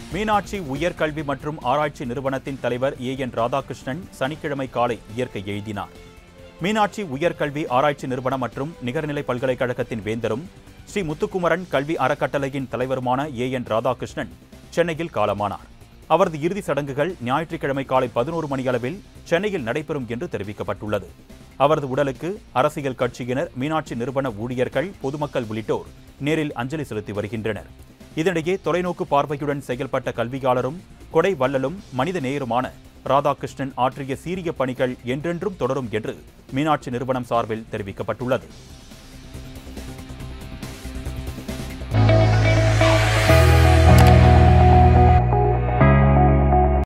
மீனாட்சி உயர்கல்வி மற்றும் ஆராய்ச்சி நிறுவனத்தின் தலைவர் ஏ என் ராதாகிருஷ்ணன் சனிக்கிழமை காலை இயற்கை எழுதினார் மீனாட்சி உயர்கல்வி ஆராய்ச்சி நிறுவனம் மற்றும் நிகர்நிலை பல்கலைக்கழகத்தின் வேந்தரும் ஸ்ரீ முத்துக்குமரன் கல்வி அறக்கட்டளையின் தலைவருமான ஏ என் ராதாகிருஷ்ணன் சென்னையில் காலமானார் அவரது இறுதி சடங்குகள் ஞாயிற்றுக்கிழமை காலை பதினோரு மணியளவில் சென்னையில் நடைபெறும் என்று தெரிவிக்கப்பட்டுள்ளது அவரது உடலுக்கு அரசியல் கட்சியினர் மீனாட்சி நிறுவன ஊழியர்கள் பொதுமக்கள் உள்ளிட்டோர் நேரில் அஞ்சலி செலுத்தி வருகின்றனர் இதனிடையே தொலைநோக்கு பார்வையுடன் செயல்பட்ட கல்வியாளரும் கொடை வள்ளலும் மனித நேயருமான ராதாகிருஷ்ணன் ஆற்றிய சீரிய பணிகள் என்றென்றும் தொடரும் என்று மீனாட்சி நிறுவனம் சார்பில் தெரிவிக்கப்பட்டுள்ளது